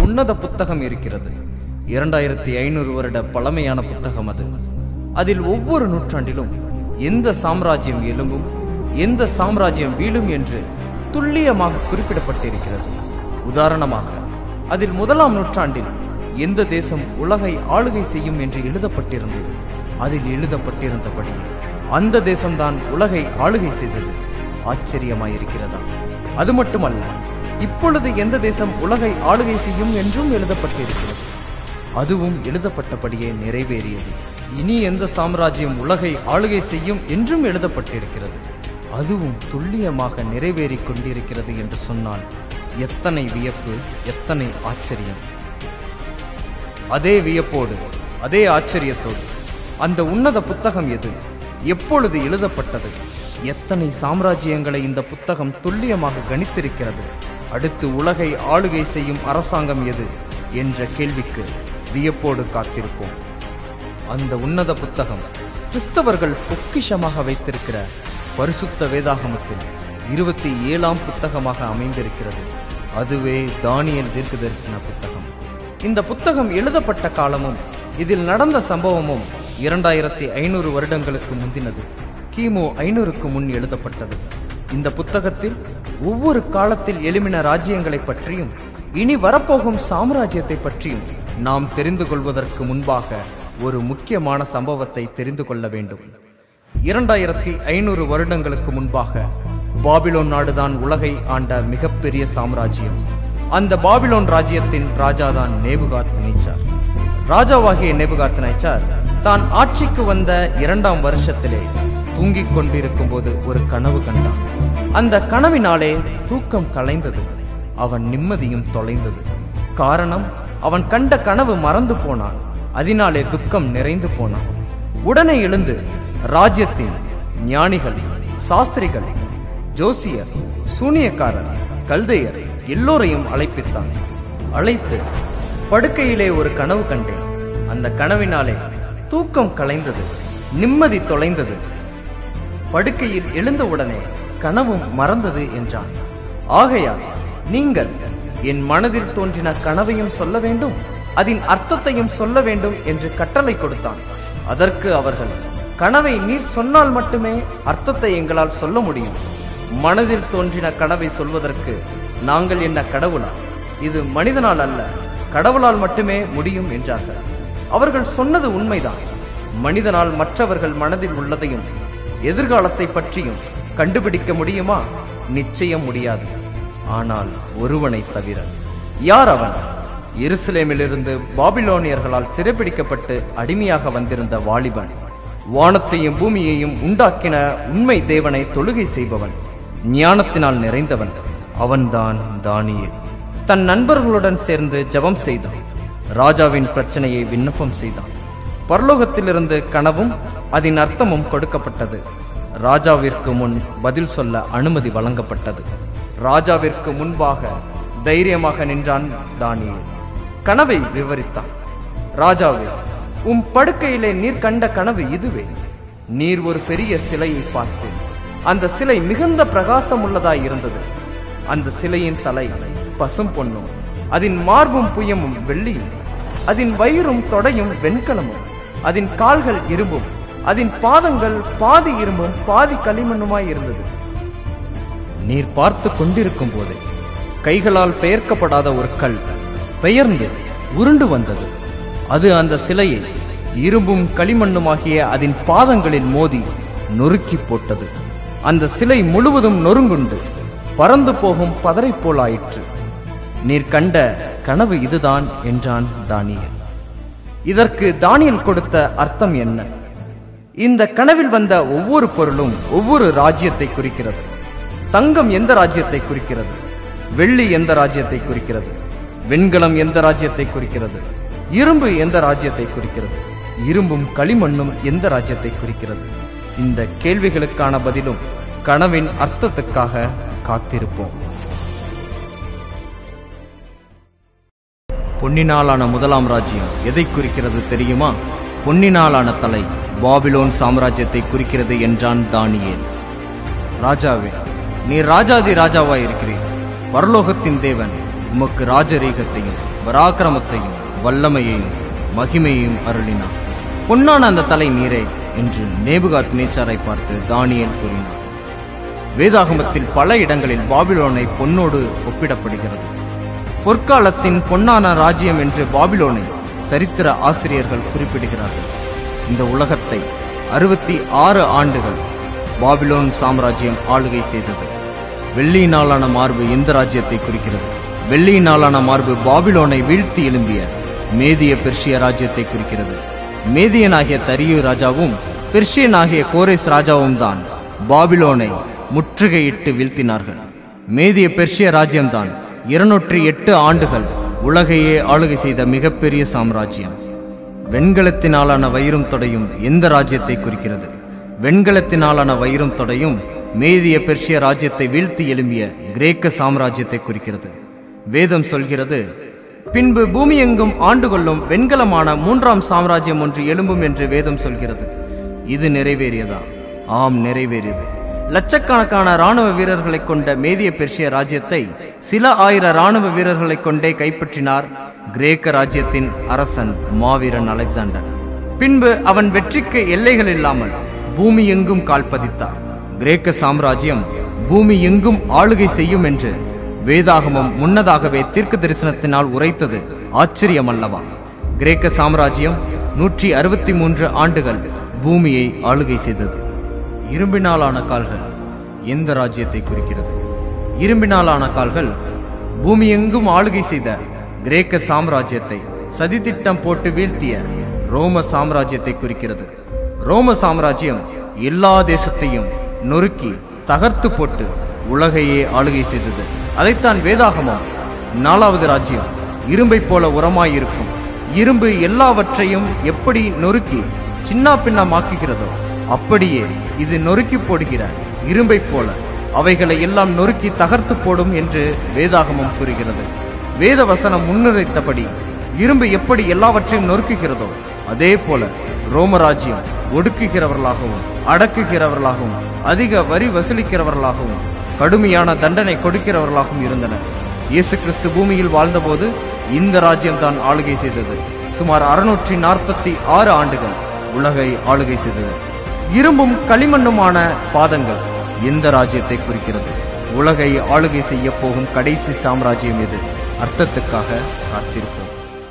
உன்னத புத்தகம் இருக்கிறது இரண்டாயிரத்தி ஐநூறு வருட பழமையான புத்தகம் அது அதில் ஒவ்வொரு நூற்றாண்டிலும் எந்த சாம்ராஜ்யம் எழும்பும் எந்த சாம்ராஜ்யம் வீழும் என்று துல்லியமாக குறிப்பிடப்பட்டிருக்கிறது உதாரணமாக அதில் முதலாம் நூற்றாண்டில் எந்த தேசம் உலகை ஆளுகை செய்யும் என்று எழுதப்பட்டிருந்தது அதில் எழுதப்பட்டிருந்தபடி அந்த தேசம்தான் உலகை ஆளுகை செய்தது ஆச்சரியமாயிருக்கிறதா அது மட்டுமல்ல இப்பொழுது எந்த தேசம் உலகை ஆளுகை செய்யும் என்றும் எழுதப்பட்டிருக்கிறது அதுவும் எழுதப்பட்டபடியே நிறைவேறியது இனி எந்த சாம்ராஜ்யம் உலகை ஆளுகை செய்யும் என்றும் எழுதப்பட்டிருக்கிறது அதுவும் துல்லியமாக நிறைவேறிக் கொண்டிருக்கிறது என்று சொன்னால் எத்தனை வியப்பு எத்தனை ஆச்சரியம் அதே வியப்போடு அதே ஆச்சரியத்தோடு அந்த உன்னத புத்தகம் எது எப்பொழுது எழுதப்பட்டது எத்தனை சாம்ராஜ்யங்களை இந்த புத்தகம் துல்லியமாக கணித்திருக்கிறது அடுத்து உலகை ஆளுகை செய்யும் அரசாங்கம் எது என்ற கேள்விக்கு வியப்போடு காத்திருப்போம் அந்த உன்னத புத்தகம் கிறிஸ்தவர்கள் பொக்கிஷமாக வைத்திருக்கிற பரிசுத்த வேதாகமத்தில் இருபத்தி ஏழாம் புத்தகமாக அமைந்திருக்கிறது அதுவே தானியல் தீர்க்கதரிசன புத்தகம் இந்த புத்தகம் எழுதப்பட்ட காலமும் இதில் நடந்த சம்பவமும் இரண்டாயிரத்தி ஐநூறு வருடங்களுக்கு முந்தினது கிமு ஐநூறுக்கு முன் எழுதப்பட்டது இந்த புத்தகத்தில் ஒவ்வொரு காலத்தில் எழுமின ராஜ்யங்களை பற்றியும் இனி வரப்போகும் சாம்ராஜ்யத்தை பற்றியும் நாம் தெரிந்து கொள்வதற்கு முன்பாக ஒரு முக்கியமான சம்பவத்தை தெரிந்து கொள்ள வேண்டும் இரண்டாயிரத்தி ஐநூறு வருடங்களுக்கு முன்பாக பாபிலோன் நாடுதான் உலகை ஆண்ட மிகப்பெரிய சாம்ராஜ்யம் அந்த பாபிலோன் ராஜ்யத்தின் ராஜாதான் நேபுகாத் நீச்சார் ராஜாவாகிய நேபுகாத் நேச்சார் தான் ஆட்சிக்கு வந்த இரண்டாம் வருஷத்திலே தூங்கிக் கொண்டிருக்கும் போது ஒரு கனவு கண்டான் அந்த கனவினாலே தூக்கம் கலைந்தது அவன் நிம்மதியும் தொலைந்தது காரணம் அவன் கண்ட கனவு மறந்து போனான் அதனாலே துக்கம் நிறைந்து போனான் உடனே எழுந்து ராஜ்யத்தின் ஞானிகள் சாஸ்திரிகள் ஜோசியர் சூனியக்காரர் கல்தையர் எல்லோரையும் அழைப்பித்தான் அழைத்து படுக்கையிலே ஒரு கனவு கண்டேன் அந்த கனவினாலே தூக்கம் கலைந்தது நிம்மதி தொலைந்தது படுக்கையில் எழுந்தவுடனே கனவும் மறந்தது என்றான் ஆகையால் நீங்கள் என் மனதில் தோன்றின கனவையும் சொல்ல வேண்டும் அதன் அர்த்தத்தையும் சொல்ல வேண்டும் என்று கட்டளை கொடுத்தான் அதற்கு அவர்கள் கனவை நீர் சொன்னால் மட்டுமே அர்த்தத்தை எங்களால் சொல்ல முடியும் மனதில் தோன்றின கனவை சொல்வதற்கு நாங்கள் என்ன கடவுளா இது மனிதனால் அல்ல கடவுளால் மட்டுமே முடியும் என்றார்கள் அவர்கள் சொன்னது உண்மைதான் மனிதனால் மற்றவர்கள் மனதில் உள்ளதையும் எதிர்காலத்தை பற்றியும் கண்டுபிடிக்க முடியுமா நிச்சயம் முடியாது ஆனால் ஒருவனை தவிர யார் அவன் எருசலேமிலிருந்து பாபிலோனியர்களால் சிறைப்பிடிக்கப்பட்டு அடிமையாக வந்திருந்த வாலிபன் வானத்தையும் பூமியையும் உண்டாக்கின உண்மை தேவனை தொழுகை செய்பவன் ஞானத்தினால் நிறைந்தவன் அவன்தான் தானியேல் தன் நண்பர்களுடன் சேர்ந்து ஜெபம் செய்தான் ராஜாவின் பிரச்சனையை விண்ணப்பம் செய்தான் பரலோகத்திலிருந்து கனவும் அதன் அர்த்தமும் கொடுக்கப்பட்டது ராஜாவிற்கு முன் பதில் சொல்ல அனுமதி வழங்கப்பட்டது ராஜாவிற்கு முன்பாக தைரியமாக நின்றான் தானியேல் கனவை விவரித்தான் ராஜாவே உம் படுக்கையிலே நீர் கண்ட கனவு இதுவே நீர் ஒரு பெரிய சிலையை பார்த்து அந்த சிலை மிகுந்த பிரகாசம் உள்ளதாய் இருந்தது அந்த சிலையின் தலை பசும் பொன்னும் அதன் மார்பும் புயமும் வெள்ளியும் அதன் வயிறும் தொடையும் வெண்கலமும் அதன் கால்கள் இரும்பும் அதன் பாதங்கள் பாதி இரும்பும் பாதி களிமண்ணுமாய் இருந்தது நீர் பார்த்து கொண்டிருக்கும் போதே கைகளால் பெயர்க்கப்படாத ஒரு கல் பெயர்ந்து உருண்டு வந்தது அது அந்த சிலையை இரும்பும் களிமண்ணுமாகிய அதன் பாதங்களில் மோதி நொறுக்கி போட்டது அந்த சிலை முழுவதும் நொறுங்குண்டு பறந்து போகும் பதரை போலாயிற்று நீர் கண்ட கனவு இதுதான் என்றான் தானியல் இதற்கு தானியல் கொடுத்த அர்த்தம் என்ன இந்த கனவில் வந்த ஒவ்வொரு பொருளும் ஒவ்வொரு ராஜ்யத்தை குறிக்கிறது தங்கம் எந்த ராஜ்யத்தை குறிக்கிறது வெள்ளி எந்த ராஜ்யத்தை குறிக்கிறது வெண்கலம் எந்த ராஜ்யத்தை குறிக்கிறது இரும்பு எந்த ராஜ்யத்தை குறிக்கிறது இரும்பும் களிமண்ணும் எந்த ராஜ்யத்தை குறிக்கிறது இந்த கேள்விகளுக்கான பதிலும் கனவின் அர்த்தத்துக்காக காத்திருப்போம் பொன்னினாலான முதலாம் ராஜ்யம் எதை குறிக்கிறது தெரியுமா பொன்னினாலான தலை பாபிலோன் சாம்ராஜ்யத்தை குறிக்கிறது என்றான் தானியேல் ராஜாவே நீர் ராஜாதி ராஜாவாய் இருக்கிறீர் பரலோகத்தின் தேவன் உமக்கு ராஜரீகத்தையும் பராக்கிரமத்தையும் வல்லமையையும் மகிமையையும் அருளினார் பொன்னான அந்த தலை நீரே என்று நேபுகாத் நேச்சாரை பார்த்து தானியேல் கூறினார் வேதாகமத்தில் பல இடங்களில் பாபிலோனை பொன்னோடு ஒப்பிடப்படுகிறது பொற்காலத்தின் பொன்னான ராஜ்யம் என்று பாபிலோனை சரித்திர ஆசிரியர்கள் குறிப்பிடுகிறார்கள் இந்த உலகத்தை அறுபத்தி ஆறு ஆண்டுகள் பாபிலோன் சாம்ராஜ்யம் ஆளுகை செய்தது வெள்ளியினாலான மார்பு எந்த ராஜ்யத்தை குறிக்கிறது வெள்ளியினாலான மார்பு பாபிலோனை வீழ்த்தி எழும்பிய மேதிய பெர்ஷிய ராஜ்யத்தை குறிக்கிறது மேதியனாகிய தரியு ராஜாவும் பெர்ஷியனாகிய கோரேஸ் ராஜாவும் தான் பாபிலோனை முற்றுகையிட்டு வீழ்த்தினார்கள் மேதிய பெர்ஷிய ராஜ்யம்தான் இருநூற்றி எட்டு ஆண்டுகள் உலகையே ஆளுகை செய்த மிகப்பெரிய சாம்ராஜ்யம் வெண்கலத்தினாலான வயிறும் தொடையும் எந்த ராஜ்யத்தை குறிக்கிறது வெண்கலத்தினாலான வயிறும் தொடையும் மேதிய பெர்ஷிய ராஜ்யத்தை வீழ்த்தி எழும்பிய கிரேக்க சாம்ராஜ்யத்தை குறிக்கிறது வேதம் சொல்கிறது பின்பு பூமி எங்கும் ஆண்டு கொள்ளும் வெண்கலமான மூன்றாம் சாம்ராஜ்யம் ஒன்று எழும்பும் என்று வேதம் சொல்கிறது இது நிறைவேறியதா ஆம் நிறைவேறியது லட்சக்கணக்கான ராணுவ வீரர்களை கொண்ட மேதிய பெர்ஷிய ராஜ்யத்தை சில ஆயிர ராணுவ வீரர்களை கொண்டே கைப்பற்றினார் கிரேக்க ராஜ்யத்தின் அரசன் மாவீரன் அலெக்சாண்டர் பின்பு அவன் வெற்றிக்கு எல்லைகள் இல்லாமல் பூமி எங்கும் கால் பதித்தார் கிரேக்க சாம்ராஜ்யம் பூமி எங்கும் ஆளுகை செய்யும் என்று வேதாகமம் முன்னதாகவே தீர்க்க தரிசனத்தினால் உரைத்தது ஆச்சரியமல்லவா கிரேக்க சாம்ராஜ்யம் நூற்றி அறுபத்தி மூன்று ஆண்டுகள் பூமியை ஆளுகை செய்தது இரும்பினாலான கால்கள் எந்த ராஜ்யத்தை குறிக்கிறது இரும்பினாலான கால்கள் பூமி எங்கும் ஆளுகை செய்த கிரேக்க சாம்ராஜ்யத்தை சதித்திட்டம் போட்டு வீழ்த்திய ரோம சாம்ராஜ்யத்தை குறிக்கிறது ரோம சாம்ராஜ்யம் எல்லா தேசத்தையும் நொறுக்கி தகர்த்து போட்டு உலகையே ஆளுகை செய்தது அதைத்தான் வேதாகமம் நாலாவது ராஜ்யம் இரும்பை போல உரமாயிருக்கும் இரும்பு எல்லாவற்றையும் எப்படி நொறுக்கி சின்ன பின்னமாக்குகிறதோ அப்படியே இது நொறுக்கி போடுகிற இரும்பை போல அவைகளை எல்லாம் நொறுக்கி தகர்த்து போடும் என்று வேதாகமம் கூறுகிறது வேத வசனம் முன்னுரைத்தபடி இரும்பு எப்படி எல்லாவற்றையும் நொறுக்குகிறதோ அதே போல ரோமராஜ்யம் ஒடுக்குகிறவர்களாகவும் அடக்குகிறவர்களாகவும் அதிக வரி வசூலிக்கிறவர்களாகவும் கடுமையான தண்டனை கொடுக்கிறவர்களாகவும் இருந்தனர் இயேசு கிறிஸ்து பூமியில் வாழ்ந்தபோது இந்த ராஜ்யம் தான் ஆளுகை செய்தது சுமார் அறுநூற்றி நாற்பத்தி ஆறு ஆண்டுகள் உலகை ஆளுகை செய்தது இரும்பும் களிமண்ணுமான பாதங்கள் எந்த ராஜ்யத்தை குறிக்கிறது உலகை ஆளுகை செய்ய போகும் கடைசி சாம்ராஜ்யம் எது அர்த்தத்துக்காக காத்திருப்போம்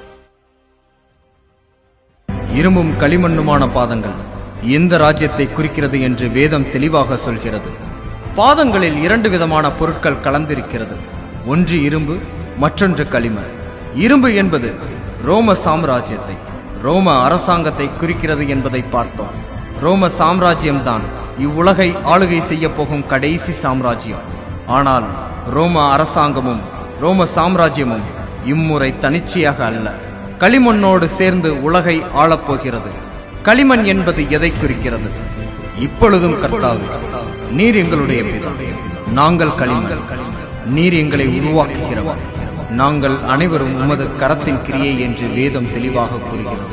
இரும்பும் களிமண்ணுமான பாதங்கள் எந்த ராஜ்யத்தை குறிக்கிறது என்று வேதம் தெளிவாக சொல்கிறது பாதங்களில் இரண்டு விதமான பொருட்கள் கலந்திருக்கிறது ஒன்று இரும்பு மற்றொன்று களிமண் இரும்பு என்பது ரோம சாம்ராஜ்யத்தை ரோம அரசாங்கத்தை குறிக்கிறது என்பதை பார்த்தோம் ரோம சாம்ராஜ்யம்தான் இவ்வுலகை ஆளுகை செய்ய போகும் கடைசி சாம்ராஜ்யம் ஆனால் ரோம அரசாங்கமும் ரோம சாம்ராஜ்யமும் இம்முறை தனிச்சையாக அல்ல களிமண்ணோடு சேர்ந்து உலகை ஆளப்போகிறது களிமண் என்பது எதை குறிக்கிறது இப்பொழுதும் கர்த்தாவே நீர் எங்களுடைய பிதா நாங்கள் களிமண் நீர் எங்களை உருவாக்குகிறவர் நாங்கள் அனைவரும் உமது கரத்தின் கிரியை என்று வேதம் தெளிவாக கூறுகிறது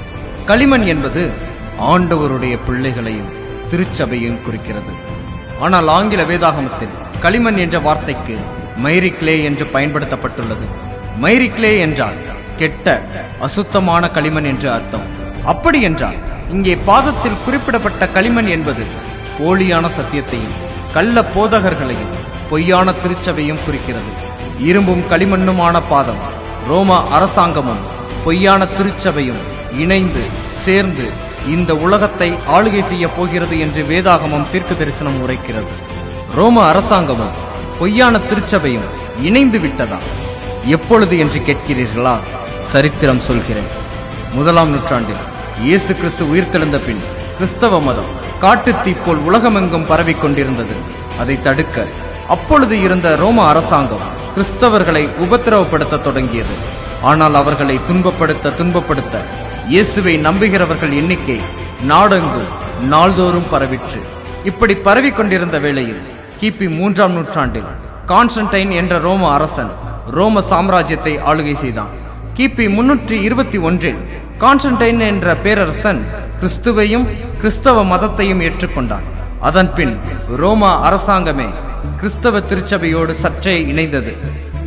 களிமண் என்பது ஆண்டவருடைய பிள்ளைகளையும் திருச்சபையும் குறிக்கிறது ஆனால் ஆங்கில வேதாகமத்தில் களிமண் என்ற வார்த்தைக்கு மைரிக்லே என்று பயன்படுத்தப்பட்டுள்ளது மைரிக்லே என்றால் கெட்ட அசுத்தமான களிமண் என்று அர்த்தம் அப்படி என்றால் இங்கே பாதத்தில் குறிப்பிடப்பட்ட களிமண் என்பது போலியான சத்தியத்தையும் கள்ள போதகர்களையும் பொய்யான திருச்சபையும் குறிக்கிறது இரும்பும் களிமண்ணுமான பாதம் ரோமா அரசாங்கமும் பொய்யான திருச்சபையும் இணைந்து சேர்ந்து இந்த உலகத்தை ஆளுகை செய்ய போகிறது என்று வேதாகமம் தீர்க்க தரிசனம் உரைக்கிறது ரோம அரசாங்கமும் பொய்யான திருச்சபையும் இணைந்து விட்டதா எப்பொழுது என்று கேட்கிறீர்களா சரித்திரம் சொல்கிறேன் முதலாம் நூற்றாண்டில் இயேசு கிறிஸ்து உயிர்த்தெழுந்த பின் கிறிஸ்தவ மதம் காட்டுத்தீ போல் உலகமெங்கும் பரவிக் கொண்டிருந்தது அதை தடுக்க அப்பொழுது இருந்த ரோம அரசாங்கம் கிறிஸ்தவர்களை உபத்திரவப்படுத்த தொடங்கியது ஆனால் அவர்களை துன்பப்படுத்த துன்பப்படுத்த இயேசுவை நம்புகிறவர்கள் எண்ணிக்கை நாடெங்கும் நாள்தோறும் பரவிற்று இப்படி பரவிக் கொண்டிருந்த வேளையில் கிபி மூன்றாம் நூற்றாண்டில் கான்ஸ்டன்டைன் என்ற ரோம அரசன் ரோம சாம்ராஜ்யத்தை ஆளுகை செய்தான் கிபி முன்னூற்றி இருபத்தி ஒன்றில் கான்ஸ்டன்டைன் என்ற பேரரசன் கிறிஸ்துவையும் கிறிஸ்தவ மதத்தையும் ஏற்றுக்கொண்டான் அதன் பின் ரோமா அரசாங்கமே கிறிஸ்தவ திருச்சபையோடு சற்றே இணைந்தது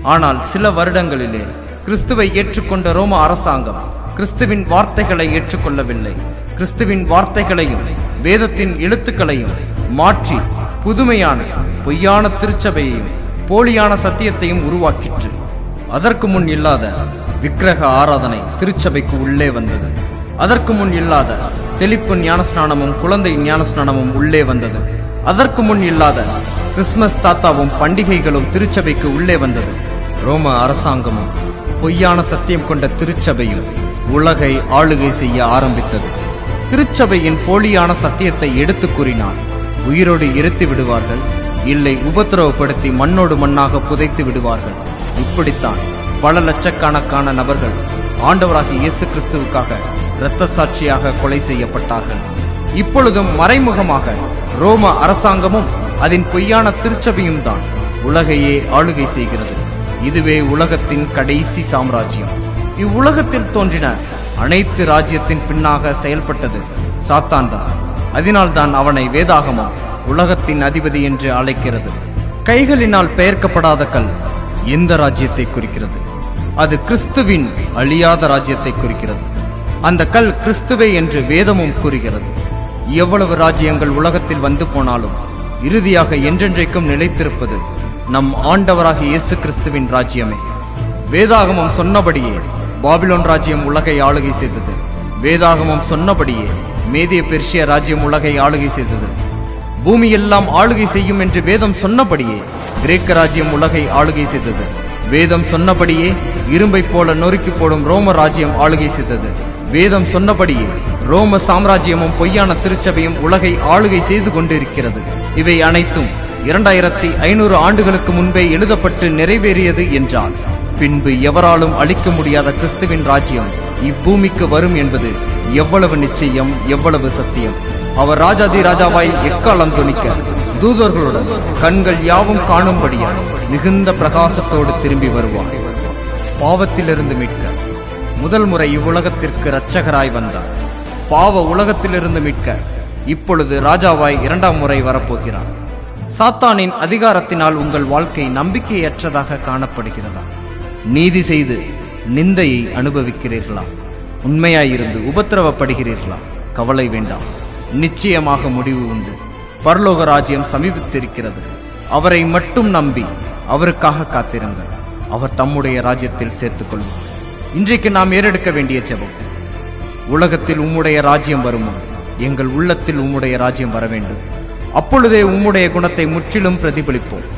ஆனால் சில வருடங்களிலே கிறிஸ்துவை ஏற்றுக்கொண்ட ரோம அரசாங்கம் கிறிஸ்துவின் வார்த்தைகளை ஏற்றுக்கொள்ளவில்லை கிறிஸ்துவின் வார்த்தைகளையும் வேதத்தின் எழுத்துக்களையும் மாற்றி புதுமையான பொய்யான திருச்சபையையும் போலியான சத்தியத்தையும் உருவாக்கிற்று அதற்கு முன் இல்லாத விக்கிரக ஆராதனை திருச்சபைக்கு உள்ளே வந்தது அதற்கு முன் இல்லாத தெளிப்பு ஞானஸ்நானமும் குழந்தை ஞானஸ்நானமும் உள்ளே வந்தது அதற்கு முன் இல்லாத கிறிஸ்மஸ் தாத்தாவும் பண்டிகைகளும் திருச்சபைக்கு உள்ளே வந்தது ரோம அரசாங்கமும் பொய்யான சத்தியம் கொண்ட திருச்சபையும் உலகை ஆளுகை செய்ய ஆரம்பித்தது திருச்சபையின் போலியான சத்தியத்தை எடுத்து கூறினார் உயிரோடு எரித்து விடுவார்கள் இல்லை உபத்திரவப்படுத்தி மண்ணோடு மண்ணாக புதைத்து விடுவார்கள் இப்படித்தான் பல லட்சக்கணக்கான நபர்கள் ஆண்டவராகிய இயேசு கிறிஸ்துவுக்காக இரத்த சாட்சியாக கொலை செய்யப்பட்டார்கள் இப்பொழுதும் மறைமுகமாக ரோம அரசாங்கமும் அதன் பொய்யான திருச்சபையும் தான் உலகையே ஆளுகை செய்கிறது இதுவே உலகத்தின் கடைசி சாம்ராஜ்யம் இவ்வுலகத்தில் தோன்றின அனைத்து ராஜ்யத்தின் பின்னாக செயல்பட்டது சாத்தான் தான் அதனால்தான் அவனை வேதாகமம் உலகத்தின் அதிபதி என்று அழைக்கிறது கைகளினால் பெயர்க்கப்படாத கல் எந்த ராஜ்யத்தை குறிக்கிறது அது கிறிஸ்துவின் அழியாத ராஜ்யத்தை குறிக்கிறது அந்த கல் கிறிஸ்துவே என்று வேதமும் கூறுகிறது எவ்வளவு ராஜ்யங்கள் உலகத்தில் வந்து போனாலும் இறுதியாக என்றென்றைக்கும் நிலைத்திருப்பது நம் ஆண்டவராகிய இயேசு கிறிஸ்துவின் ராஜ்யமே வேதாகமம் சொன்னபடியே பாபிலோன் ராஜ்யம் உலகை ஆளுகை செய்தது வேதாகமம் சொன்னபடியே மேதிய பெர்ஷிய ராஜ்யம் உலகை ஆளுகை செய்தது பூமி எல்லாம் ஆளுகை செய்யும் என்று வேதம் சொன்னபடியே கிரேக்க ராஜ்யம் உலகை ஆளுகை செய்தது வேதம் சொன்னபடியே இரும்பை போல நொறுக்கி போடும் ரோம ராஜ்யம் ஆளுகை செய்தது வேதம் சொன்னபடியே ரோம சாம்ராஜ்யமும் பொய்யான திருச்சபையும் உலகை ஆளுகை செய்து கொண்டிருக்கிறது இவை அனைத்தும் இரண்டாயிரத்தி ஐநூறு ஆண்டுகளுக்கு முன்பே எழுதப்பட்டு நிறைவேறியது என்றால் பின்பு எவராலும் அழிக்க முடியாத கிறிஸ்துவின் ராஜ்யம் இப்பூமிக்கு வரும் என்பது எவ்வளவு நிச்சயம் எவ்வளவு சத்தியம் அவர் ராஜாதி ராஜாவாய் எக்காலம் துணிக்க தூதர்களுடன் கண்கள் யாவும் காணும்படியாய் மிகுந்த பிரகாசத்தோடு திரும்பி வருவார் பாவத்திலிருந்து மீட்க முதல் முறை இவ்வுலகத்திற்கு இரட்சகராய் வந்தார் பாவ உலகத்திலிருந்து மீட்க இப்பொழுது ராஜாவாய் இரண்டாம் முறை வரப்போகிறார் சாத்தானின் அதிகாரத்தினால் உங்கள் வாழ்க்கை நம்பிக்கையற்றதாக காணப்படுகிறதா நீதி செய்து நிந்தையை அனுபவிக்கிறீர்களா உண்மையாயிருந்து உபத்திரவப்படுகிறீர்களா கவலை வேண்டாம் நிச்சயமாக முடிவு உண்டு பரலோக ராஜ்யம் சமீபித்திருக்கிறது அவரை மட்டும் நம்பி அவருக்காக காத்திருங்கள் அவர் தம்முடைய ராஜ்யத்தில் சேர்த்துக் கொள்வார் இன்றைக்கு நாம் ஏறெடுக்க வேண்டிய ஜெபம் உலகத்தில் உம்முடைய ராஜ்யம் வருமோ எங்கள் உள்ளத்தில் உம்முடைய ராஜ்யம் வர வேண்டும் அப்பொழுதே உம்முடைய குணத்தை முற்றிலும் பிரதிபலிப்போம்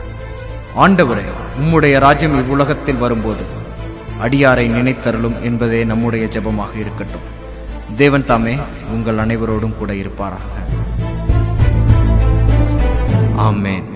ஆண்டவரே உம்முடைய ராஜ்யம் இவ்வுலகத்தில் வரும்போது அடியாரை நினைத்தருளும் என்பதே நம்முடைய ஜெபமாக இருக்கட்டும் தேவன் தாமே உங்கள் அனைவரோடும் கூட இருப்பாராக ஆமென்